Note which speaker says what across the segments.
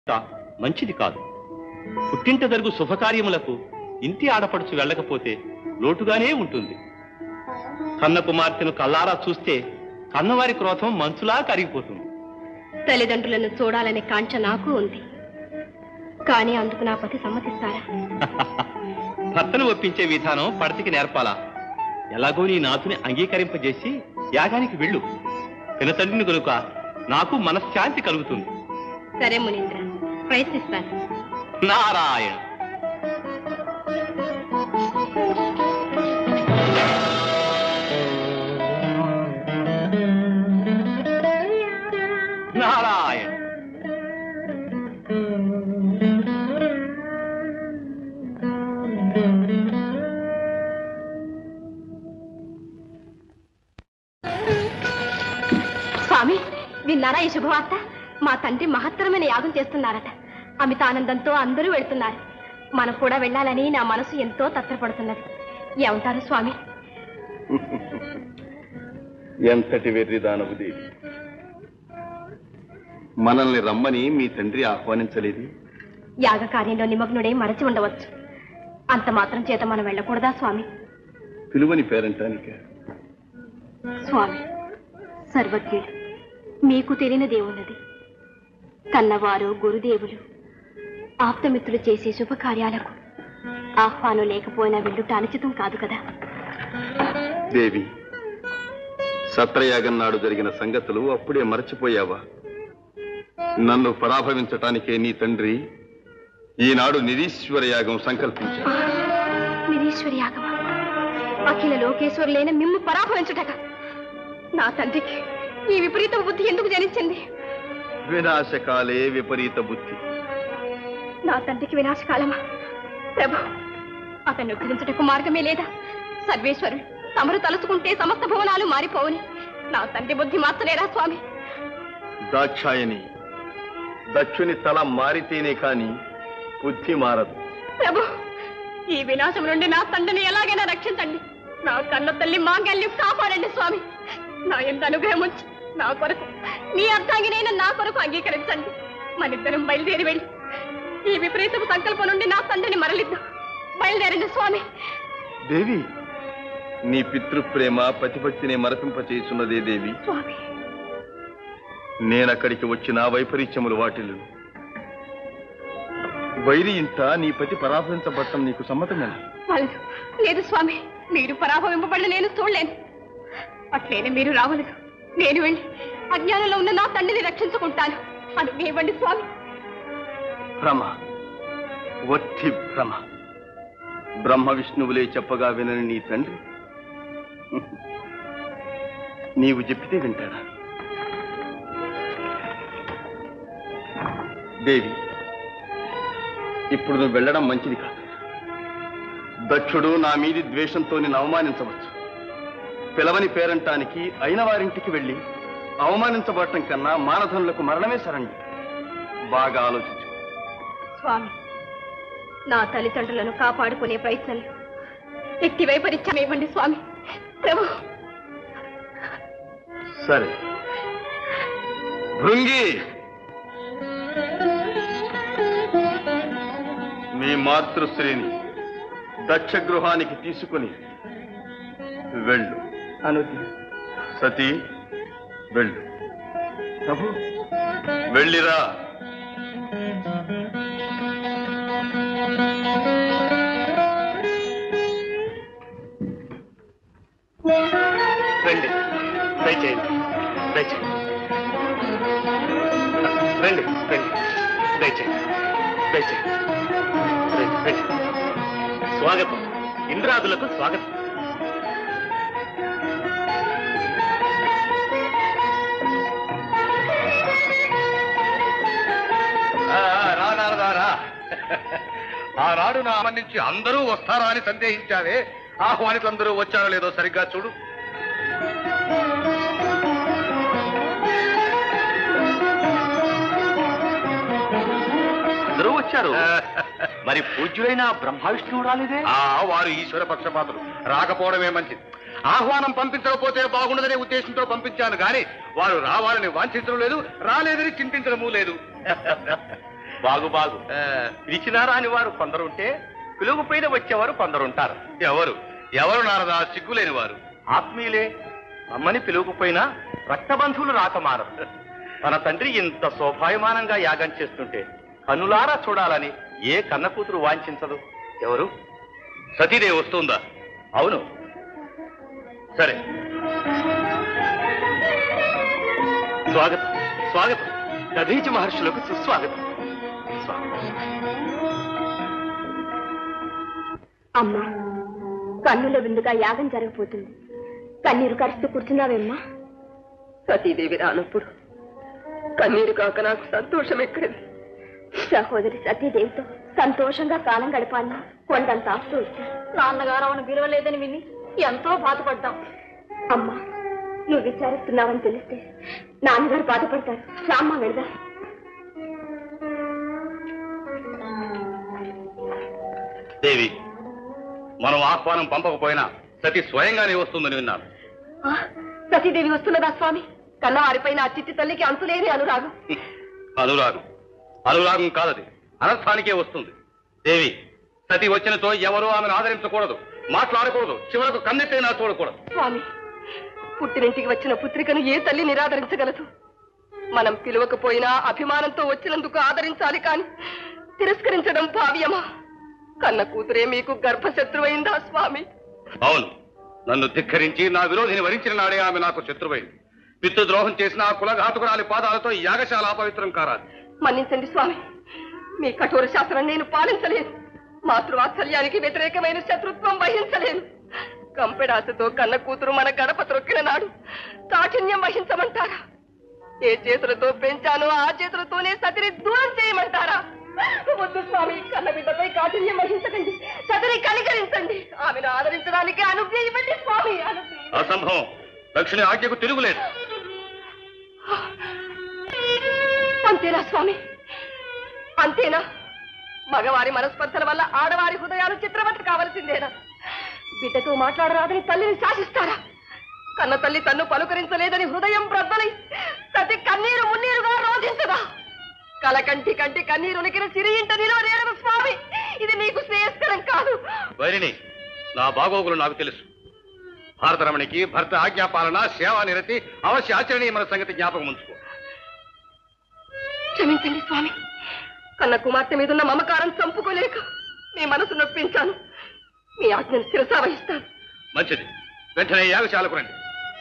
Speaker 1: మంచిది కాదు పుట్టింట జరుగు శుభకార్యములకు ఇంటి ఆడపడుచు వెళ్ళకపోతే లోటుగానే ఉంటుంది కన్న కుమార్తెను కల్లారా చూస్తే కన్నవారి క్రోధం మంచులా కరిగిపోతుంది
Speaker 2: తల్లిదండ్రులను చూడాలనే కాంక్ష నాకు ఉంది కానీ అందుకు నా పతి సమ్మతిస్తారా
Speaker 1: భర్తను ఒప్పించే విధానం పడతికి నేర్పాలా ఎలాగో నీ నాతుని అంగీకరింపజేసి యాగానికి వెళ్ళు పినతండ్రిని కనుక నాకు మనశ్శాంతి కలుగుతుంది
Speaker 2: సరే మునీంద్ర ప్రయత్నిస్తాను
Speaker 1: నారాయణ నారాయణ
Speaker 2: స్వామి విన్నారా ఈ శుభవార్త మా తండ్రి మహత్తరమైన యాగం చేస్తున్నారట అమితానందంతో అందరూ వెళ్తున్నారు మనం కూడా వెళ్ళాలని నా మనసు ఎంతో తత్తరపడుతున్నది ఏమంటారు స్వామి
Speaker 3: ఎంతటి వెర్రిదానవు దేవి మనల్ని రమ్మని మీ తండ్రి ఆహ్వానించలేదు
Speaker 2: యాగ కార్యంలో నిమగ్నుడై మరచి ఉండవచ్చు అంత మాత్రం చేత మనం వెళ్ళకూడదా స్వామి
Speaker 3: పిలువని పేరంటానిక
Speaker 2: స్వామి సర్వజ్ఞుడు మీకు తెలియనిదేమున్నది కన్నవారు గురుదేవులు ఆప్తమిత్రులు చేసే శుభకార్యాలకు ఆహ్వానం లేకపోయినా వెళ్ళుట అనుచితం కాదు కదా
Speaker 3: దేవి సత్రయాగం నాడు జరిగిన సంగతులు అప్పుడే మరచిపోయావా నన్ను పరాభవించటానికే నీ తండ్రి ఈనాడు నిరీశ్వర యాగం సంకల్పించాడు
Speaker 2: నిరీశ్వరి యాగమా అఖిల లోకేశ్వరులైన మిమ్ము పరాభవించుటక నా తండ్రికి ఈ విపరీత బుద్ధి ఎందుకు జనించింది
Speaker 3: వినాశకాలే విపరీత బుద్ధి
Speaker 2: నా తండ్రికి వినాశకాలమా ప్రభు అతన్ని ఉద్ధరించుటకు మార్గమే లేదా సర్వేశ్వరుడు తమరు తలుచుకుంటే సమస్త భువనాలు మారిపోవని నా తండ్రి బుద్ధి మార్చలేరా స్వామి
Speaker 3: దాక్షాయని దక్షుని తల మారితేనే కాని బుద్ధి మారదు
Speaker 2: ప్రభు ఈ వినాశం నుండి నా తండ్రిని ఎలాగైనా రక్షించండి నా కన్న తల్లి మాంగల్యం కాపాడండి స్వామి నా ఎంత అనుగ్రహం ఉంచి నా కొరకు మీ అర్థాంగినైన నా కొరకు అంగీకరించండి మనిద్దరం బయలుదేరి వెళ్ళి ఈ విపరీతపు సంకల్పం నుండి నా తండ్రిని మరలిద్దాం బయలుదేరండి స్వామి
Speaker 3: దేవి నీ పితృప్రేమ ప్రతిపత్తిని మరపింపచేయుచున్నదే దేవి
Speaker 2: స్వామి
Speaker 3: నేనక్కడికి వచ్చిన వైపరీత్యములు వాటిలు వైరి ఇంట నీ పతి పరాభవించబట్టం నీకు సమ్మతమేనా
Speaker 2: వాళ్ళదు లేదు స్వామి మీరు పరాభవింపబడిన నేను చూడలేను అట్లేనే మీరు రావలేదు నేను వెళ్ళి అజ్ఞానంలో ఉన్న నా తండ్రిని రక్షించుకుంటాను అది ఇవ్వండి స్వామి
Speaker 3: భ్రమ వట్టి భ్రమ బ్రహ్మ విష్ణువులే చెప్పగా వినని నీ తండ్రి నీవు చెప్పితే వింటాడా దేవి ఇప్పుడు నువ్వు వెళ్ళడం మంచిది కాదు దక్షుడు నా మీది ద్వేషంతో నిన్ను అవమానించవచ్చు పిలవని పేరంటానికి అయిన వారింటికి వెళ్ళి అవమానించబడటం కన్నా మానధనులకు మరణమే సరండి బాగా ఆలోచించు
Speaker 2: స్వామి నా తల్లిదండ్రులను కాపాడుకునే ప్రయత్నంలో ఎట్టి వైపరీత్యం ఇవ్వండి స్వామి ప్రభు
Speaker 3: సరే భృంగి మీ మాతృశ్రీని దక్ష గృహానికి తీసుకుని వెళ్ళు అనుది సతీ వెళ్ళు ప్రభు వెళ్ళిరా
Speaker 1: రండి దయచేయండి దయచేయండి రండి రండి దయచేయండి దయచేయండి రండి రండి స్వాగతం ఇంద్రాదులకు స్వాగతం
Speaker 4: రా నారదా రా ఆనాడు నా నుంచి అందరూ వస్తారా అని సందేహించావే ఆహ్వానితులందరూ వచ్చారో లేదో సరిగ్గా చూడు
Speaker 1: అందరూ వచ్చారు మరి పూజ్యులైన బ్రహ్మ విష్ణువు రాలేదే
Speaker 4: ఆ వారు ఈశ్వర పక్షపాతులు రాకపోవడమే మంచిది ఆహ్వానం పంపించకపోతే బాగుండదనే ఉద్దేశంతో పంపించాను గాని వారు రావాలని వాంఛించడం లేదు రాలేదని చింతించడము లేదు
Speaker 1: బాగు బాగు పిలిచినారా అని వారు కొందరుంటే పిలుగు పైన వచ్చేవారు కొందరుంటారు
Speaker 4: ఎవరు ఎవరు నారదా సిగ్గులేని వారు
Speaker 1: ఆత్మీయులే అమ్మని పిలువకపోయినా రక్తబంధువులు రాక మానరు తన తండ్రి ఇంత శోభాయమానంగా యాగం చేస్తుంటే కనులారా చూడాలని ఏ కన్న కూతురు వాంఛించదు ఎవరు
Speaker 4: సతీదేవి వస్తుందా
Speaker 1: అవును సరే స్వాగతం స్వాగతం దధీచి మహర్షులకు సుస్వాగతం స్వాగతం
Speaker 2: అమ్మా కన్నుల విందుగా యాగం జరగబోతుంది కన్నీరు కరుస్తూ కూర్చున్నావేమ్మా
Speaker 5: సతీదేవి రానప్పుడు కన్నీరు కాక నాకు సంతోషం ఎక్కడిది
Speaker 2: సహోదరి సతీదేవితో సంతోషంగా కాలం గడపాలని కొండంత ఆస్తూ వచ్చారు నాన్నగారు అవును విలువలేదని విని ఎంతో బాధపడ్డాం అమ్మా నువ్వు విచారిస్తున్నావని తెలిస్తే నాన్నగారు బాధపడతారు రామ్మ వెళ్దాం
Speaker 4: దేవి మనం ఆహ్వానం పంపకపోయినా సతీ స్వయంగానే వస్తుందని విన్నాను
Speaker 5: ఆ, సతీదేవి వస్తున్నదా స్వామి కన్నవారిపైన ఆ చిట్టి తల్లికి అంతులేని అనురాగం
Speaker 4: అనురాగం అనురాగం కాదది అనర్థానికే వస్తుంది దేవి సతి వచ్చినతో ఎవరూ ఆమెను ఆదరించకూడదు మాట్లాడకూడదు చివరకు కన్నెత్తైనా చూడకూడదు
Speaker 5: స్వామి పుట్టినింటికి వచ్చిన పుత్రికను ఏ తల్లి నిరాదరించగలదు మనం పిలవకపోయినా అభిమానంతో వచ్చినందుకు ఆదరించాలి కాని తిరస్కరించడం భావ్యమా కన్న కూతురే మీకు గర్భశత్రువైందా స్వామి
Speaker 4: అవును నన్ను ధిక్కరించి నా విరోధిని వరించిన నాడే ఆమె నాకు శత్రువైంది పితృద్రోహం చేసిన ఆ కులఘాతుకురాలి పాదాలతో ఈ యాగశాల అపవిత్రం కారాలి
Speaker 5: మన్నించండి స్వామి మీ కఠోర శాస్త్రం నేను పాలించలేను మాతృవాత్సల్యానికి వ్యతిరేకమైన శత్రుత్వం వహించలేను కంపెడాసతో కన్న కూతురు మన గడప త్రొక్కిన నాడు కాఠిన్యం వహించమంటారా ఏ చేతులతో పెంచానో ఆ చేతులతోనే సతిని దూరం చేయమంటారా వద్దు స్వామి కన్న బిడ్డపై కాఠిన్యం వహించకండి సతిని కనికరించండి ఆమెను ఆదరించడానికి అనుజ్ఞ ఇవ్వండి స్వామి అనుజ్ఞ ఇవ్వండి.
Speaker 4: అసంభవం దక్షిణ ఆజ్ఞకు తిరుగులేదు
Speaker 5: అంతేనా స్వామి అంతేనా మగవారి మనస్పర్ధల వల్ల ఆడవారి హృదయాలు చిత్రవతి కావలసిందేనా బిడ్డతో మాట్లాడరాదని తల్లిని శాసిస్తారా కన్న తల్లి తన్ను పలుకరించలేదని హృదయం బ్రద్దలై ప్రతి కన్నీరు మున్నీరుగా రోధించదా కలకంటి కంటి కన్నీరునికిన సిరి ఇంట నిలవలేరదు స్వామి ఇది నీకు శ్రేయస్కరం కాదు
Speaker 4: వైరిని నా బాగోగులు నాకు తెలుసు భారతరమణికి భర్త ఆజ్ఞాపాలన సేవా నిరతి అవశ్య ఆచరణీయమైన సంగతి జ్ఞాపకం ఉంచుకో
Speaker 5: క్షమించండి స్వామి కన్న కుమార్తె మీదున్న మమకారం చంపుకోలేక మీ మనసు నొప్పించాను మీ ఆజ్ఞను శిరసా వహిస్తాను
Speaker 4: మంచిది వెంటనే యాగశాలకు రండి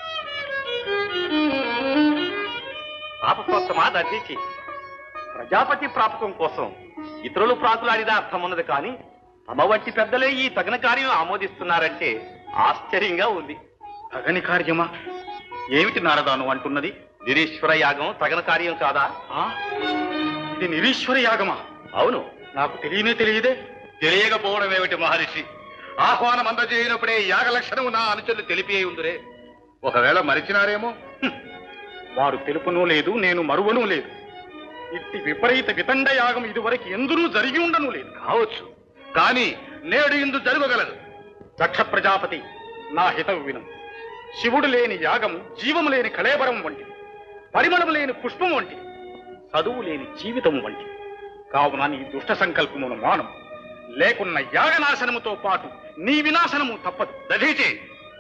Speaker 1: పాపకోసమా దర్శించి ప్రజాపతి ప్రాపకం కోసం ఇతరులు ప్రాకులాడిన అర్థం ఉన్నది కానీ తమ వంటి పెద్దలే ఈ తగిన కార్యం ఆమోదిస్తున్నారంటే ఆశ్చర్యంగా ఉంది
Speaker 4: తగని కార్యమా ఏమిటి నారదాను అంటున్నది
Speaker 1: నిరీశ్వర యాగం తగిన కార్యం కాదా
Speaker 4: ఆ? ఇది నిరీశ్వర యాగమా
Speaker 1: అవును
Speaker 4: నాకు తెలియనే తెలియదే తెలియకపోవడం ఏమిటి మహర్షి ఆహ్వానం అందజేయనప్పుడే యాగ లక్షణము నా అనుచరులు తెలిపి ఉందిరే ఒకవేళ మరిచినారేమో హ్మ్. వారు తెలుపునూ లేదు నేను మరువనూ లేదు ఇట్టి విపరీత వితండ యాగం ఇదివరకు ఎందునూ జరిగి ఉండను లేదు కావచ్చు కానీ నేడు ఇందు జరగగలదు దక్ష ప్రజాపతి నా హితవు విను శివుడు లేని యాగం జీవము లేని కళేబరం వంటిది పరిమళము లేని పుష్పం వంటిది చదువు లేని జీవితం వంటిది కావున నీ దుష్ట సంకల్పమును మానం లేకున్న యాగనాశనముతో పాటు నీ వినాశనము తప్పదు దధీచి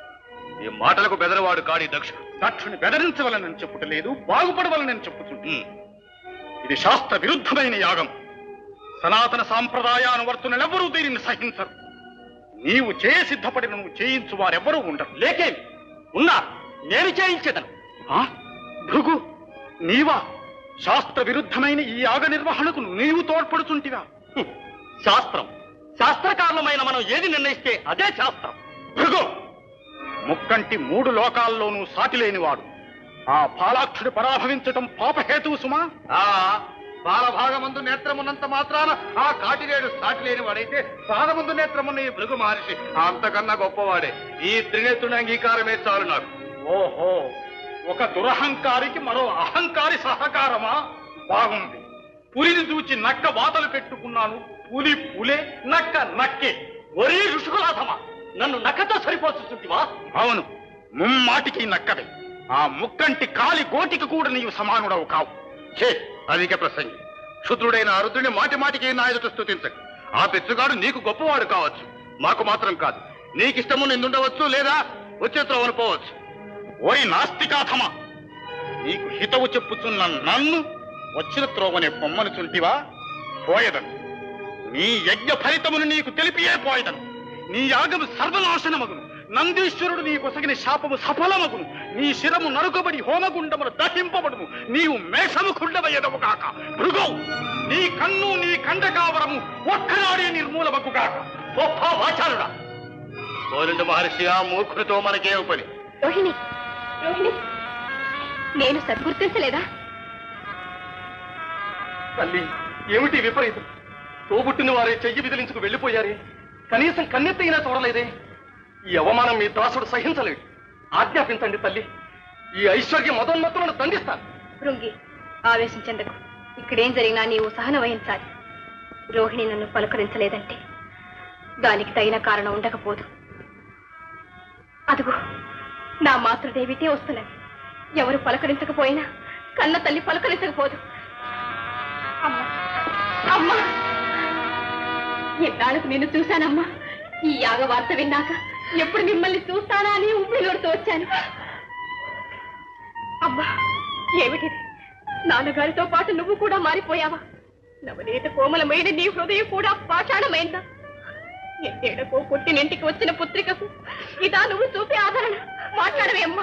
Speaker 4: ఈ మాటలకు బెదరవాడు కాడి దక్షుడు దక్షుని బెదరించవలనని చెప్పుటలేదు బాగుపడవలనని చెప్పుతుంది ఇది శాస్త్ర విరుద్ధమైన యాగం సనాతన సాంప్రదాయానువర్తులెవరూ దీనిని సహించరు నీవు చేయ సిద్ధపడిన నువ్వు చేయించు వారెవరూ ఉండరు
Speaker 1: లేకేమి ఉన్నా నేను చేయించేదను
Speaker 4: ఆ? భృగు నీవా శాస్త్ర విరుద్ధమైన ఈ యాగ నిర్వహణకు నీవు తోడ్పడుతుంటివా
Speaker 1: హ్మ్. శాస్త్రం శాస్త్రకారణమైన మనం ఏది నిర్ణయిస్తే అదే శాస్త్రం
Speaker 4: భృగు ముక్కంటి మూడు లోకాల్లోనూ సాటి లేనివాడు ఆ పాలాక్షుడి పరాభవించటం పాపహేతువు సుమా ఆ బాలభాగమందు నేత్రమున్నంత మాత్రాన ఆ కాటిరేడు సాటి లేని వాడైతే పాదముందు నేత్రమున్న ఈ భృగు మహర్షి అంతకన్నా గొప్పవాడే ఈ త్రినేత్రుని అంగీకారమే చాలు నాకు ఓహో ఒక దురహంకారికి మరో అహంకారి సహకారమా బాగుంది పులిని చూచి నక్క వాతలు పెట్టుకున్నాను పులి పులే నక్క నక్కే
Speaker 1: ఒరే ఋషుకులాథమా నన్ను నక్కతో సరిపోతుంటివా
Speaker 4: అవును ముమ్మాటికి నక్కవే ఆ ముక్కంటి కాలి గోటికి కూడా నీవు సమానుడవు కావు ఛే అధిక ప్రసంగి శుద్రుడైన అరుద్రుని మాటి మాటికి నా ఎదుట స్థుతించకు ఆ పెచ్చుగాడు నీకు గొప్పవాడు కావచ్చు మాకు మాత్రం కాదు నీకిష్టము నిందుండవచ్చు లేదా వచ్చే త్రోవను పోవచ్చు ఓయ్ నాస్తికాథమా నీకు హితవు చెప్పుచున్న నన్ను వచ్చిన త్రోవనే పొమ్మను చుంటివా పోయదను నీ యజ్ఞ ఫలితమును నీకు తెలిపియే పోయదను నీ యాగము సర్వనాశనమగును నందీశ్వరుడు నీ కొసగిన శాపము సఫలమగును నీ శిరము నరుకబడి హోమగుండములు దహింపబడును నీవు మేషము కుండవయ్యదవు కాక భృగవు నీ కన్ను నీ కండకావరము ఒక్కనాడే నిర్మూలమగు కాక గొప్ప వాచారుడా కోరిండు మహర్షి ఆ మూర్ఖునితో మనకే పని
Speaker 2: రోహిణి రోహిణి నేను సద్గుర్తించలేదా
Speaker 3: తల్లి ఏమిటి విపరీతం తోబుట్టిన వారే చెయ్యి విదిలించుకు వెళ్ళిపోయారే కనీసం కన్నెత్తైనా చూడలేదే ఈ అవమానం మీ దాసుడు సహించలేడు ఆజ్ఞాపించండి తల్లి ఈ ఐశ్వర్య మదోన్నతులను దండిస్తాను
Speaker 2: భృంగి ఆవేశించేందుకు ఇక్కడేం జరిగినా నీవు సహనం వహించాలి రోహిణి నన్ను పలకరించలేదంటే దానికి తగిన కారణం ఉండకపోదు అదుగో నా మాతృదేవితే వస్తున్నది ఎవరు పలకరించకపోయినా కన్న తల్లి పలకరించకపోదు అమ్మా అమ్మా ఎన్నాళ్ళకు నిన్ను చూశానమ్మా ఈ యాగ వార్త విన్నాక ఎప్పుడు మిమ్మల్ని చూస్తానా అని ఉమ్మిలోడుతూ వచ్చాను అబ్బా ఏమిటిది నాన్నగారితో పాటు నువ్వు కూడా మారిపోయావా నవనీత కోమలమైన నీ హృదయం కూడా పాషాణమైందా ఎట్టేడకో పుట్టినింటికి వచ్చిన పుత్రికకు ఇదా నువ్వు చూపే ఆదరణ మాట్లాడవే అమ్మా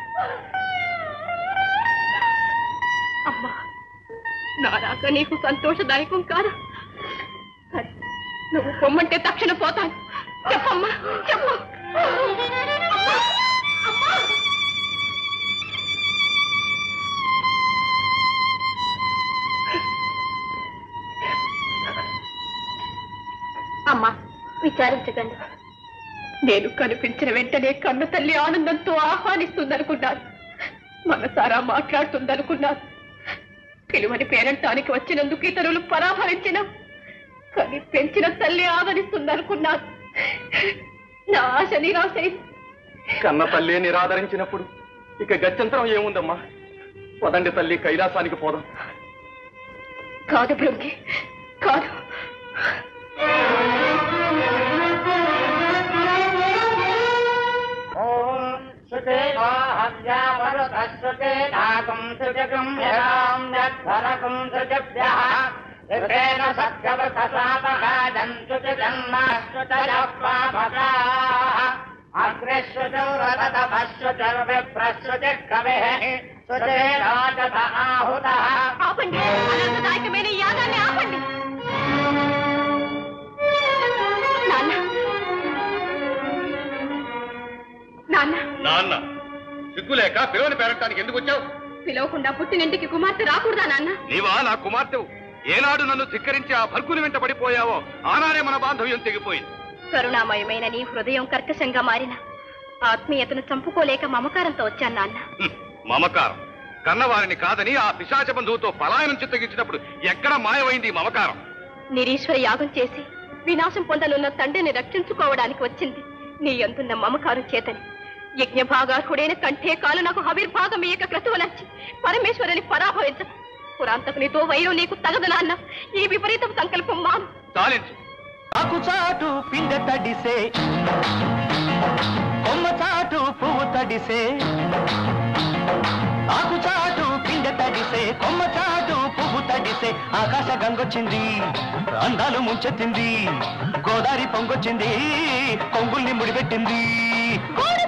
Speaker 2: అమ్మా నా రాక నీకు సంతోషదాయకం కాదా సరే నువ్వు పొమ్మంటే తక్షణ పోతాను చెప్పమ్మా చెప్పు అమ్మా! అమ్మా! అమ్మా విచారించకండి నేను కనిపించిన వెంటనే కన్న తల్లి ఆనందంతో ఆహ్వానిస్తుందనుకున్నాను మనసారా మాట్లాడుతుందనుకున్నాను పిలువని పేరంటానికి వచ్చినందుకు ఇతరులు పరాభరించిన కానీ పెంచిన తల్లి ఆదరిస్తుందనుకున్నాను నా ఆశ నిరాశైంది
Speaker 3: కన్న తల్లి నిరాదరించినప్పుడు ఇక గత్యంతరం ఏముందమ్మా పదండి తల్లి కైలాసానికి పోదాం
Speaker 2: కాదు భృంగి కాదు ఆపండి అనంతదాయకమైన ఈ యాగాన్ని ఆపండి నాన్న నాన్న
Speaker 4: నాన్న సిగ్గులేక పిలువని పేరంటానికి ఎందుకు వచ్చావు
Speaker 2: పిలవకుండా పుట్టినింటికి కుమార్తె రాకూడదా నాన్న
Speaker 4: నీవా నా కుమార్తెవు ఏనాడు నన్ను ధిక్కరించి ఆ భర్గుని వెంట పడిపోయావో ఆనాడే మన బాంధవ్యం తెగిపోయింది
Speaker 2: కరుణామయమైన నీ హృదయం కర్కశంగా మారిన ఆత్మీయతను చంపుకోలేక మమకారంతో వచ్చాను నాన్న
Speaker 4: హ్మ్, మమకారం కన్నవారిని కాదని ఆ పిశాచ బంధువుతో పలాయనం చిత్తగించినప్పుడు ఎక్కడ మాయమైంది ఈ మమకారం
Speaker 2: నిరీశ్వర యాగం చేసి వినాశం పొందనున్న తండ్రిని రక్షించుకోవడానికి వచ్చింది నీ అందున్న మమకారం చేతని యజ్ఞ భాగార్హుడైన కంఠే కాలు నాకు హవిర్భాగం ఇయక క్రతువులచ్చి పరమేశ్వరుని పరాభవించ పురాంతకునితో వైరం నీకు తగదు నాన్న ఈ విపరీతం సంకల్పం మాను
Speaker 4: చాలించు
Speaker 6: ఆకు చాటు పిందె తడిసే కొమ్మ చాటు పువ్వు తడిసే ఆకు చాటు పిందె తడిసే కొమ్మ చాటు పువ్వు తడిసే ఆకాశ గంగొచ్చింది అందాలు ముంచెత్తింది గోదారి పొంగొచ్చింది కొంగుల్ని ముడిపెట్టింది
Speaker 2: గోడ